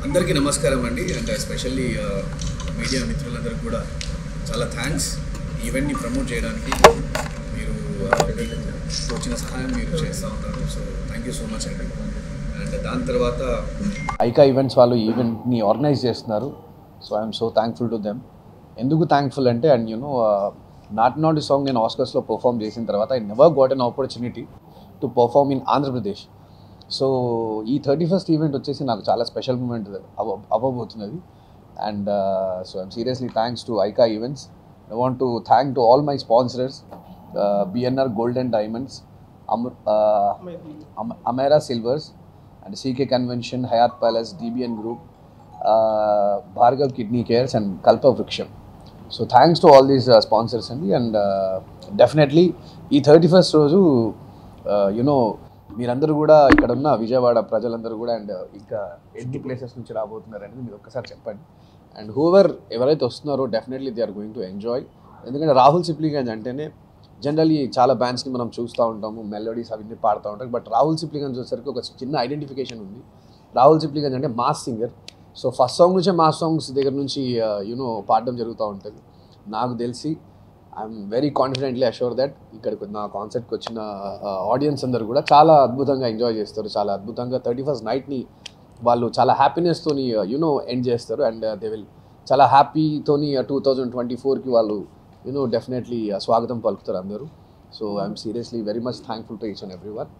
అందరికీ నమస్కారం అండి అండ్ ఎస్పెషల్లీ మీడియా మిత్రులందరికీ కూడా చాలా థ్యాంక్స్ ఈవెంట్ని ప్రమోట్ చేయడానికి మీరు uh, మీకు వచ్చిన సహాయం మీరు చేస్తూ ఉంటారు so thank you so much అండి అండ్ దాని తర్వాత ఐకా ఈవెంట్స్ వాళ్ళు ఈవెంట్ని ఆర్గనైజ్ చేస్తున్నారు so I'm so thankful to them ఎందుకు థ్యాంక్ఫుల్ అంటే and you know Naatu Naatu song నేను ఆస్కర్స్లో పర్ఫామ్ చేసిన తర్వాత I never got an opportunity to perform in Andhra Pradesh so ఈ థర్టీ ఫస్ట్ ఈవెంట్ వచ్చేసి నాకు చాలా స్పెషల్ మూమెంట్ అవ అవ్వబోతున్నది and so I'm seriously thanks to Aika events I want to thank to all my sponsorers BNR gold and diamonds Amar Amera silvers and CK convention Hyatt palace DBN group Bhargav kidney cares and Kalpa Vruksham so thanks to all these sponsors అండి and definitely ఈ thirty first రోజు you know మీరందరూ కూడా ఇక్కడ ఉన్న విజయవాడ ప్రజలందరూ కూడా and ఇంకా ఎన్ని ప్లేసెస్ నుంచి రాబోతున్నారు అనేది మీరు ఒక్కసారి చెప్పండి అండ్ హూవర్ ఎవరైతే వస్తున్నారో definitely they are going to enjoy ఎందుకంటే రాహుల్ సిప్లిగంజ్ అంటేనే జనరల్లీ చాలా బ్యాండ్స్ని మనం చూస్తూ ఉంటాము మెలోడీస్ అవన్నీ పాడుతూ ఉంటాం బట్ రాహుల్ సిప్లిగంజ్ వచ్చేసరికి ఒక చిన్న ఐడెంటిఫికేషన్ ఉంది రాహుల్ సిప్లిగంజ్ అంటే mass singer so first song నుంచే మాస్ సాంగ్స్ దగ్గర నుంచి యూనో పాడడం జరుగుతూ ఉంటుంది నాకు తెలిసి I'm very confidently assure that ఇక్కడికి నా కాన్సర్ట్కి వచ్చిన ఆడియన్స్ అందరూ కూడా చాలా అద్భుతంగా ఎంజాయ్ చేస్తారు చాలా అద్భుతంగా థర్టీ ఫస్ట్ నైట్ని వాళ్ళు చాలా హ్యాపీనెస్తోని యునో ఎండ్ చేస్తారు అండ్ దే విల్ చాలా హ్యాపీతోని టూ థౌజండ్ ట్వంటీ ఫోర్కి వాళ్ళు యూనో డెఫినెట్లీ స్వాగతం పలుకుతారు అందరూ so I'm seriously very much thankful to each and every one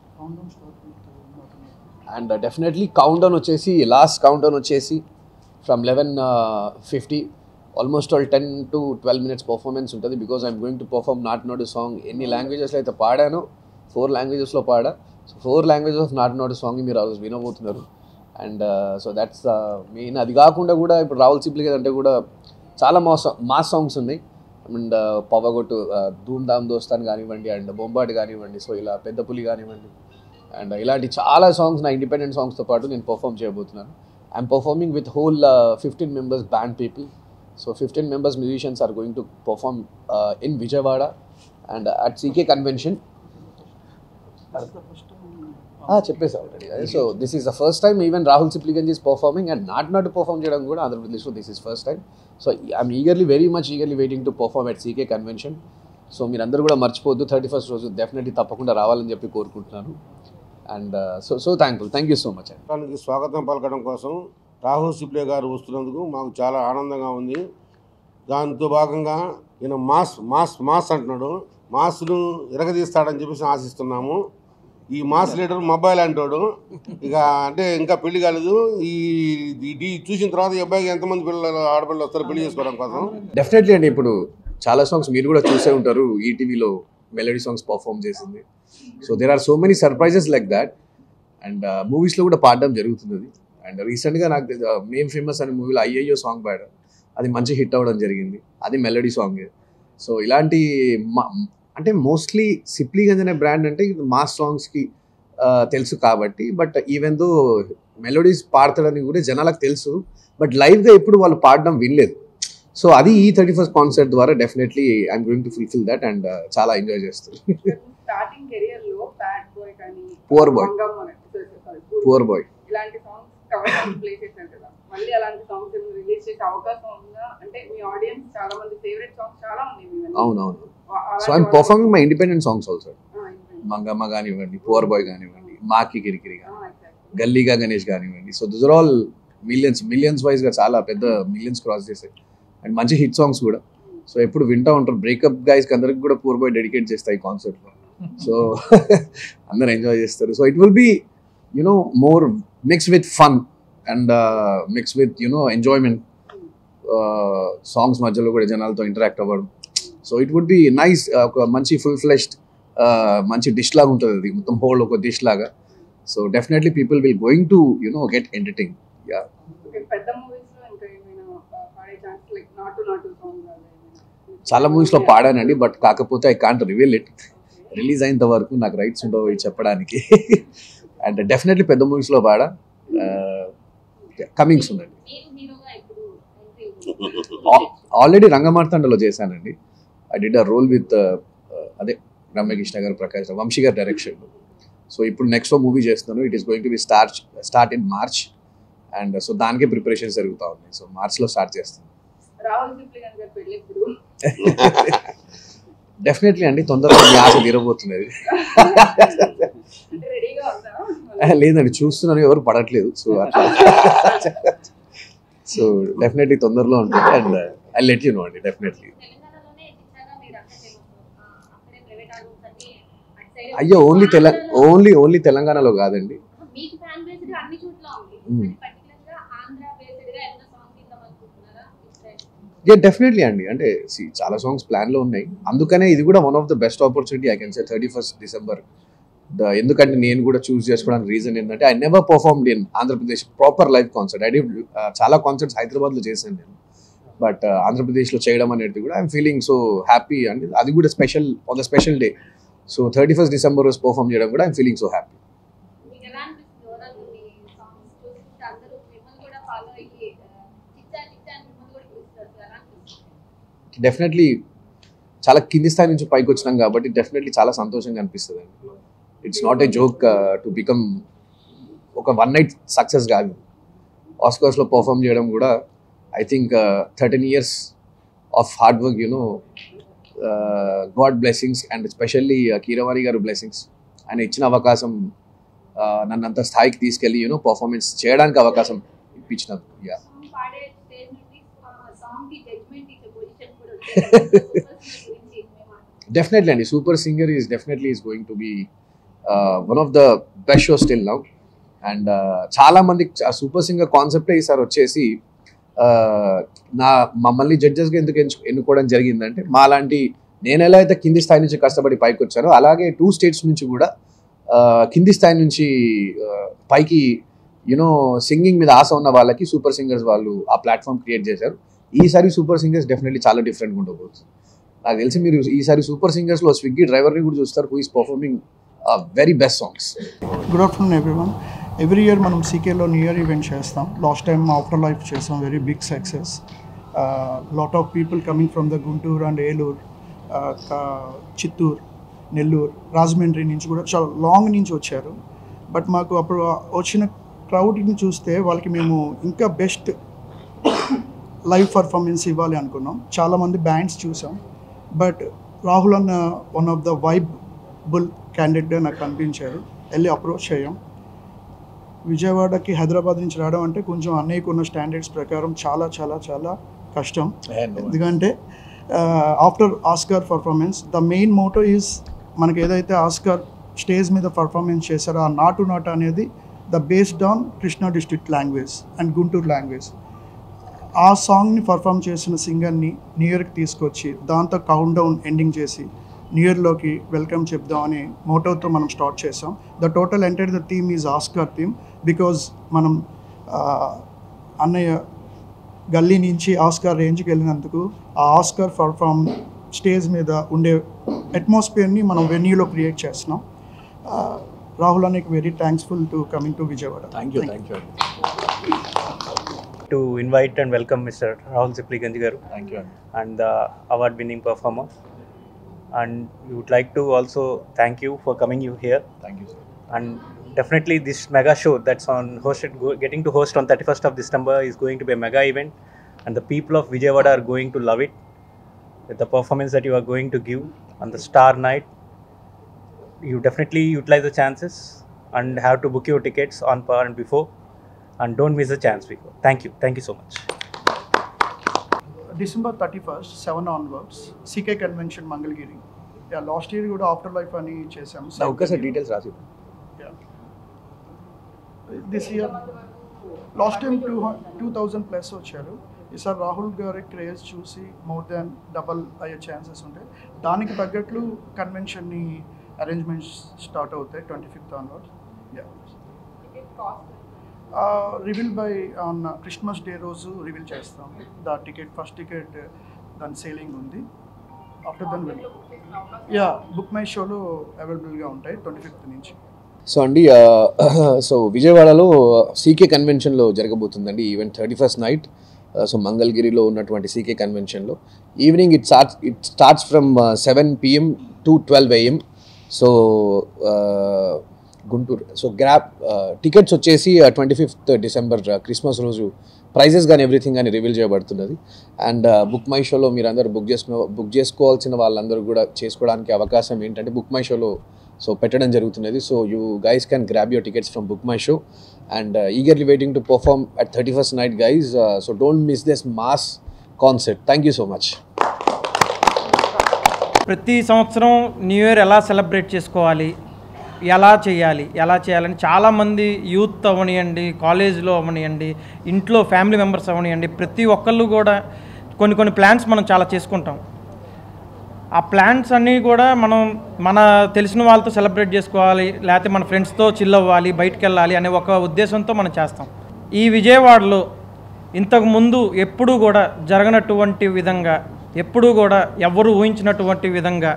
and definitely countdown వచ్చేసి లాస్ట్ కౌంట్ డౌన్ వచ్చేసి from eleven fifty almost all ten to twelve minutes performance ఉంటుంది because I'm going to perform Naatu Naatu song ఎన్ని లాంగ్వేజెస్లో అయితే పాడానో four లాంగ్వేజెస్లో పాడా so four languages of Naatu Naatu song మీరు ఆ రోజు వినబోతున్నారు అండ్ సో దట్స్ మెయిన్ అది కాకుండా కూడా ఇప్పుడు రాహుల్ సిప్లిగర్ అంటే కూడా చాలా మాస్ మాస్ సాంగ్స్ ఉన్నాయి అండ్ పవగొట్టు ధూమ్ ధామ్ దోస్తాన్ కానివ్వండి అండ్ బొంబాట్ కానివ్వండి సో ఇలా పెద్ద పులి కానివ్వండి అండ్ ఇలాంటి చాలా సాంగ్స్ నా ఇండిపెండెంట్ సాంగ్స్తో పాటు నేను పర్ఫామ్ చేయబోతున్నాను I'm performing with whole fifteen members band people so fifteen members musicians are going to perform in Vijayawada and at CK convention చెప్పేసి already so this is the first time even Rahul Sipligunj is performing and Naatu Naatu perform చేయడం కూడా ఆంధ్రప్రదేశ్లో this is first time so I'm eagerly very much eagerly waiting to perform at CK convention so మీరందరూ కూడా మర్చిపోద్దు thirty first రోజు definitely తప్పకుండా రావాలని చెప్పి కోరుకుంటున్నాను and so so thankful thank you so much అండి దానికి స్వాగతం పలకడం కోసం రాహుల్ సిప్లే గారు వస్తున్నందుకు మాకు చాలా ఆనందంగా ఉంది దాంతో భాగంగా ఈయన మాస్ మాస్ మాస్ అంటున్నాడు మాస్ను ఇరగదీస్తాడని చెప్పేసి ఆశిస్తున్నాము ఈ మాస్ లీడర్ మొబైల్ అంటాడు ఇక అంటే ఇంకా పెళ్లి కాలేదు ఈ ఇది చూసిన తర్వాత ఈ అబ్బాయికి ఎంతమంది పిల్లలు ఆడపిల్లలు వస్తారు పెళ్లి చేసుకోవడం కోసం డెఫినెట్లీ అండి ఇప్పుడు చాలా సాంగ్స్ మీరు కూడా చూసే ఉంటారు ఈటీవీలో మెలడీ సాంగ్స్ పర్ఫామ్ చేసింది so there are so many surprises like that and మూవీస్లో కూడా పాడడం జరుగుతుంది అండ్ రీసెంట్గా నాకు మేం ఫేమస్ అనే మూవీలో అయ్యయ్యో సాంగ్ పాడా అది మంచి హిట్ అవ్వడం జరిగింది అది మెలడీ సాంగ్ సో ఇలాంటి మా- అంటే మోస్ట్లీ సిప్లీగంజ్ అనే బ్రాండ్ అంటే మాస్ సాంగ్స్కి తెలుసు కాబట్టి బట్ ఈవెన్ దో మెలోడీస్ పాడతాడని కూడా జనాలకు తెలుసు బట్ లైవ్గా ఎప్పుడు వాళ్ళు పాడడం వినలేదు సో అది ఈ థర్టీ ఫస్ట్ కాన్సర్ట్ ద్వారా definitely I'm going to fulfil that and చాలా ఎంజాయ్ చేస్తారు స్టార్టింగ్ కెరియర్ లో బ్యాడ్ బాయ్ కానీ Poor boy. మంగమ్మ అని, sorry, sorry, Poor poor boy ఇలాంటి సాంగ్స్ కవర్ ప్లే చేశారు కదా మళ్ళీ అలాంటి సాంగ్స్ రిలీజ్ చేసే అవకాశం ఉందా అంటే మీ ఆడియన్స్ చాలా మంది ఫేవరెట్ సాంగ్స్ చాలా ఉన్నాయి మీవన్నీ. అవునవును వా- అలాంటి సో ఐమ్ వాళ్ళ- performing my independent songs also ఆ, అయిపోయింది. మంగమ్మ కానివ్వండి పువర్ బాయ్ కానివ్వండి మాకి కిరికిరి ఆ, exactly. గల్లీగా గణేష్ కానివ్వండి so this are all millions millions వైజ్గా చాలా పెద్ద మిలియన్స్ క్రాస్ చేశాయి అండ్ మంచి హిట్ సాంగ్స్ కూడా సో ఎప్పుడు వింటూ ఉంటారు బ్రేకప్ గైస్కి అందరికి కూడా పూర్ బాయ్ డెడికేట్ చేస్తాయి ఈ కాన్సర్ట్లో సో అందరు ఎంజాయ్ చేస్తారు so it will be you know more mix with fun and mix with you know enjoyment songs మధ్యలో కూడా జనాలతో ఇంటరాక్ట్ అవ్వడం so it would be nice ఒక మంచి ఫుల్ ఫ్లెష్డ్ మంచి డిష్ లాగా ఉంటుంది అది మొత్తం హోల్ ఒక డిష్ లాగా so definitely people will going to you know get entertain yeah Okay, పెద్ద మూవీస్ లో ఇంకా ఏమైనా ఆ, పాడే ఛాన్స్ లైక్ నాటు నాటు సాంగ్ చాలా మూవీస్లో పాడానండి బట్ కాకపోతే I can't reveal it release అయినంత వరకు నాకు రైట్స్ ఉండవు ఇవి చెప్పడానికి అండ్ డెఫినెట్లీ పెద్ద మూవీస్లో పాడా కమింగ్స్ ఉందండి నేను హీరోగా ఇప్పుడు entry ఆల్రెడీ రంగమార్తాండలో చేశానండి I did a role with అదే రమ్యకృష్ణ గారు ప్రకాష్ రావు, వంశీ గారి డైరెక్షన్ సో ఇప్పుడు నెక్స్ట్ మూవీ చేస్తున్నాను it is going to be start start in March and so దానికే ప్రిపరేషన్స్ జరుగుతూ ఉన్నాయి సో మార్చ్లో స్టార్ట్ చేస్తాం రాహుల్ సిప్లిగన్ గారి పెళ్లి ఎప్పుడు డెఫినెట్లీ అండి తొందరగా మీ ఆశ తీరబోతున్నది అంటే రెడీగా ఉందా లేదండి చూస్తున్నాను ఎవరు పడట్లేదు సో అట్లా సో డెఫినెట్లీ తొందరలో ఉంటుంది and I let you know అండి డెఫినెట్లీ తెలంగాణలోనే చిన్నగా మీరు అక్కడ ఫేమస్ అక్కడే ప్రైవేట్ ఆల్బమ్స్ అన్ని అటు సైడ్ అయ్యో ఓన్లీ తెల ఓన్లీ ఓన్లీ తెలంగాణలో కాదండి మీకు ఫ్యాన్ బేస్డ్ అన్ని చోట్ల ఉంది Hmm. కానీ పర్టికులర్ గా ఆంధ్ర బేస్డ్ గా ఏదైనా సాంగ్ తీద్దాం అనుకుంటున్నారా ఇటు సైడ్ యా డెఫినెట్లీ అండి అంటే see, చాలా సాంగ్స్ ప్లాన్లో ఉన్నాయి అందుకనే ఇది కూడా one of the best opportunity I can say thirty first December ఎందుకంటే నేను కూడా చూస్ చేసుకోవడానికి రీజన్ ఏంటంటే I never performed in Andhra Pradesh proper live concert I did చాలా కాన్సర్ట్స్ హైదరాబాద్లో చేశాను నేను బట్ ఆంధ్రప్రదేశ్లో చేయడం అనేది కూడా ఐఎమ్ ఫీలింగ్ సో హ్యాపీ అండి అది కూడా special on the special day so thirty first December రోజు పర్ఫామ్ చేయడం కూడా ఐఎమ్ ఫీలింగ్ సో హ్యాపీ మీకు ఎలా అనిపిస్తుంది ఓవరాల్ మీ సాంగ్స్ చూస్తుంటే అందరూ మిమ్మల్ని కూడా ఫాలో అయ్యి ఆ, చిచ్చా చిచ్చా అని మిమ్మల్ని కూడా పిలుస్తారు So ఎలా అనిపిస్తుంది డెఫినెట్లీ చాలా కింది స్థాయి నుంచి పైకి వచ్చినాం కాబట్టి డెఫినెట్లీ చాలా సంతోషంగా అనిపిస్తుంది అండి it's not a joke to become ఒక వన్ నైట్ సక్సెస్ కాదు ఆస్కర్స్లో పర్ఫామ్ చేయడం కూడా I think thirteen years of hard work you know god blessings and specially Keeravani garu blessings ఆయన ఇచ్చిన అవకాశం uh, నన్ను అంత స్థాయికి తీసుకెళ్ళి యూనో పర్ఫార్మెన్స్ చేయడానికి అవకాశం ఇప్పించినందుకు యా సాంగ్ పాడే స్టేజ్ నుండి సాంగ్ కి జడ్జ్మెంట్ ఇచ్చే పొజిషన్ కూడా వచ్చేది గురించి మేము డెఫినెట్లీ అండి super singer is definitely is going to be one of the best show still now and చాలా మంది సూపర్ సింగర్ కాన్సెప్టే ఈసారి వచ్చేసి uh, నా మమ్మల్ని జడ్జెస్గా ఎందుకు ఎంచు ఎన్నుకోవడం జరిగిందంటే మా లాంటి నేను ఎలా అయితే కింది స్థాయి నుంచి కష్టపడి పైకి వచ్చానో అలాగే టూ స్టేట్స్ నుంచి కూడా uh, కింది స్థాయి నుంచి uh, పైకి యూనో సింగింగ్ మీద ఆశ ఉన్న వాళ్ళకి సూపర్ సింగర్స్ వాళ్ళు ఆ ప్లాట్ఫామ్ క్రియేట్ చేశారు ఈసారి సూపర్ సింగర్స్ డెఫినెట్లీ చాలా డిఫరెంట్గా ఉండబోతుంది నాకు తెలిసి మీరు ఈసారి సూపర్ సింగర్స్ లో స్విగ్గీ డ్రైవర్ ని కూడా చూస్తారు who is performing very best songs good afternoon everyone every year మనం సీకేలో న్యూ ఇయర్ ఈవెంట్ చేస్తాం లాస్ట్ టైం ఆఫ్టర్ లైఫ్ చేసాం very big success lot of people coming from the Guntur and Eluru Chittoor Nellore Rajahmundry నుంచి కూడా చాలా లాంగ్ నుంచి వచ్చారు బట్ మాకు అప్పుడు వచ్చిన క్రౌడ్ని చూస్తే వాళ్ళకి మేము ఇంకా బెస్ట్ లైవ్ పర్ఫార్మెన్స్ ఇవ్వాలి అనుకున్నాం చాలామంది బ్యాండ్స్ చూసాం బట్ రాహుల్ అన్న వన్ ఆఫ్ ద వైబుల్ క్యాండిడేట్గా నాకు కనిపించారు వెళ్ళి అప్రోచ్ అయ్యాం విజయవాడకి హైదరాబాద్ నుంచి రావడం అంటే కొంచెం అన్నయ్యకు ఉన్న స్టాండర్డ్స్ ప్రకారం చాలా చాలా చాలా కష్టం ఎందుకంటే after Oscar performance the main motto is మనకి ఏదైతే ఆస్కార్ స్టేజ్ మీద పర్ఫార్మెన్స్ చేశారో ఆ నాటు నాట అనేది the based on Krishna district language and Guntur language ఆ సాంగ్ని పర్ఫామ్ చేసిన సింగర్ని న్యూ ఇయర్కి తీసుకొచ్చి దాంతో కౌంట్ డౌన్ ఎండింగ్ చేసి న్యూ ఇయర్లోకి వెల్కమ్ చెప్దామని మోటోతో మనం స్టార్ట్ చేసాం the total entire the theme is Oscar theme because మనం ఆ, అన్నయ్య గల్లీ నుంచి ఆస్కార్ రేంజ్కి వెళ్ళినందుకు ఆ ఆస్కార్ పర్ఫామ్ స్టేజ్ మీద ఉండే అట్మాస్ఫియర్ని మనం వెన్యూలో క్రియేట్ చేస్తున్నాం ఆ, రాహుల్ అన్నకి very thankful to coming to Vijayawada thank you thank you to invite and welcome Mr. Rahul Sipliganji Garu thank you అండి and the award winning performer. And we would like to also thank you for coming you here. Thank you sir And definitely this mega show that's on hosted go, getting to host on 31st of December is going to be a mega event and the people of Vijayawada are going to love it with the performance that you are going to give on the star night. You definitely utilize the chances and have to book your tickets on par and before and don't miss the chance before. Thank you. Thank you so much. December thirty first seven onwards CK convention Mangalagiri yeah last year కూడా after life అని చేసాము నా ఒక్కసారి details రాసి this year last time two two thousand plus వచ్చారు ఈసారి రాహుల్ గారి craze చూసి మోర్ దాన్ డబల్ అయ్యే ఛాన్సెస్ ఉంటాయి దానికి తగ్గట్లు కన్వెన్షన్ని అరేంజ్మెంట్స్ స్టార్ట్ అవుతాయి twenty fifth onwards yeah ticket cost reveal by on Christmas day రోజు రివీల్ చేస్తాం ద టికెట్ ఫస్ట్ టికెట్ దాని సేలింగ్ ఉంది after then will yeah book my షోలో అవైలబుల్గా ఉంటాయి ట్వంటీ ఫిఫ్త్ నుంచి సో అండి సో విజయవాడలో సీకే కన్వెన్షన్లో జరగబోతుందండి event thirty first night so మంగళగిరిలో ఉన్నటువంటి సీకే కన్వెన్షన్లో evening it start it starts from seven PM to twelve AM so Guntur so grab tickets వచ్చేసి ట్వంటీ ఫిఫ్త్ డిసెంబర్ క్రిస్మస్ రోజు ప్రైజెస్ కానీ ఎవ్రీథింగ్ కానీ రివీల్ చేయబడుతున్నది అండ్ బుక్ మై షోలో మీరు అందరూ బుక్ చేసుకున్న బుక్ చేసుకోవాల్సిన వాళ్ళందరూ కూడా చేసుకోవడానికి అవకాశం ఏంటంటే బుక్ మై షోలో సో పెట్టడం జరుగుతున్నది so you guys can grab your tickets from book my show and eagerly waiting to perform at thirty first night guys so don't miss this mass concept thank you so much ప్రతి సంవత్సరం new year ఎలా celebrate చేసుకోవాలి ఎలా చేయాలి ఎలా చేయాలని చాలామంది youth అవనియండి కాలేజీలో అవనియండి ఇంట్లో ఫ్యామిలీ మెంబర్స్ అవనియండి ప్రతి ఒక్కళ్ళు కూడా కొన్ని కొన్ని ప్లాన్స్ మనం చాలా చేసుకుంటాం ఆ ప్లాన్స్ అన్నీ కూడా మనం మన తెలిసిన వాళ్ళతో సెలబ్రేట్ చేసుకోవాలి లేకపోతే మన ఫ్రెండ్స్తో చిల్ అవ్వాలి బయటికి వెళ్ళాలి అనే ఒక ఉద్దేశంతో మనం చేస్తాం ఈ విజయవాడలో ఇంతకు ముందు ఎప్పుడూ కూడా జరగనటువంటి విధంగా ఎప్పుడూ కూడా ఎవరు ఊహించినటువంటి విధంగా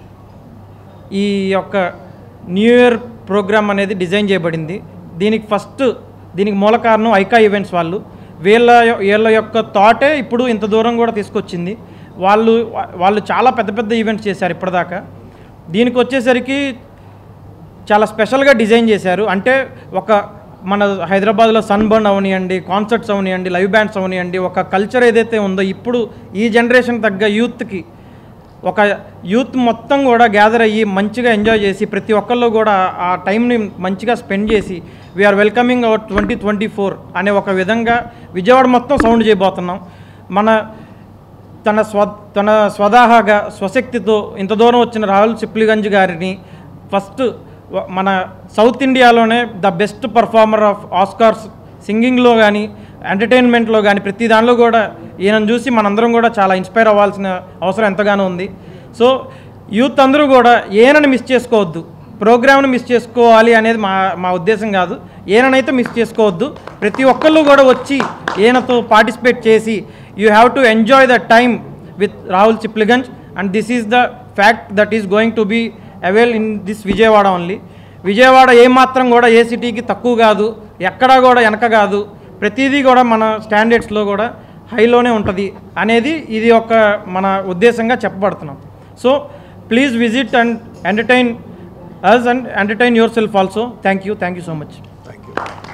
ఈ యొక్క న్యూ ఇయర్ ప్రోగ్రామ్ అనేది డిజైన్ చేయబడింది దీనికి ఫస్ట్ దీనికి మూల కారణం ఐకా ఈవెంట్స్ వాళ్ళు వీళ్ళ యొ- వీళ్ళ యొక్క థాటే ఇప్పుడు ఇంత దూరం కూడా తీసుకొచ్చింది వాళ్ళు వాళ్ళు చాలా పెద్ద పెద్ద ఈవెంట్స్ చేశారు ఇప్పటిదాకా దీనికి వచ్చేసరికి చాలా స్పెషల్గా డిజైన్ చేశారు అంటే ఒక మన హైదరాబాద్లో సన్ బర్న్ అవనియండి కాన్సర్ట్స్ అవనియండి లైవ్ బ్యాండ్స్ అవనియండి ఒక కల్చర్ ఏదైతే ఉందో ఇప్పుడు ఈ జనరేషన్ తగ్గ యూత్కి ఒక యూత్ మొత్తం కూడా గ్యాదర్ అయ్యి మంచిగా ఎంజాయ్ చేసి ప్రతి ఒక్కళ్ళు కూడా ఆ టైంని మంచిగా స్పెండ్ చేసి we're welcoming our twenty twenty four అనే ఒక విధంగా విజయవాడ మొత్తం సౌండ్ చేయబోతున్నాం మన తన స్వ తన స్వదాహాగా స్వశక్తితో ఇంత దూరం వచ్చిన రాహుల్ చిప్లిగంజ్ గారిని ఫస్ట్ వ- మన సౌత్ ఇండియాలోనే the best performer of Oscars సింగింగ్లో కానీ ఎంటర్టైన్మెంట్లో కానీ ప్రతి దానిలో కూడా ఈయనను చూసి మనందరం కూడా చాలా ఇన్స్పైర్ అవ్వాల్సిన అవసరం ఎంతగానో ఉంది సో యూత్ అందరూ కూడా ఏనని మిస్ చేసుకోవద్దు ప్రోగ్రామ్ని మిస్ చేసుకోవాలి అనేది మా మా ఉద్దేశం కాదు ఏననైతే మిస్ చేసుకోవద్దు ప్రతి ఒక్కళ్ళు కూడా వచ్చి ఈయనతో పార్టిసిపేట్ చేసి you have to enjoy the time with Rahul Sipligunj and this is the fact that is going to be avail in this Vijayawada only Vijayawada ఏమాత్రం కూడా ఏ సిటీకి తక్కువ కాదు ఎక్కడా కూడా వెనక కాదు ప్రతిదీ కూడా మన స్టాండర్డ్స్లో కూడా హైలోనే ఉంటుంది అనేది ఇది ఒక మన ఉద్దేశంగా చెప్పబడుతున్నాం so please visit and entertain us and entertain yourself also thank you thank you so much thank you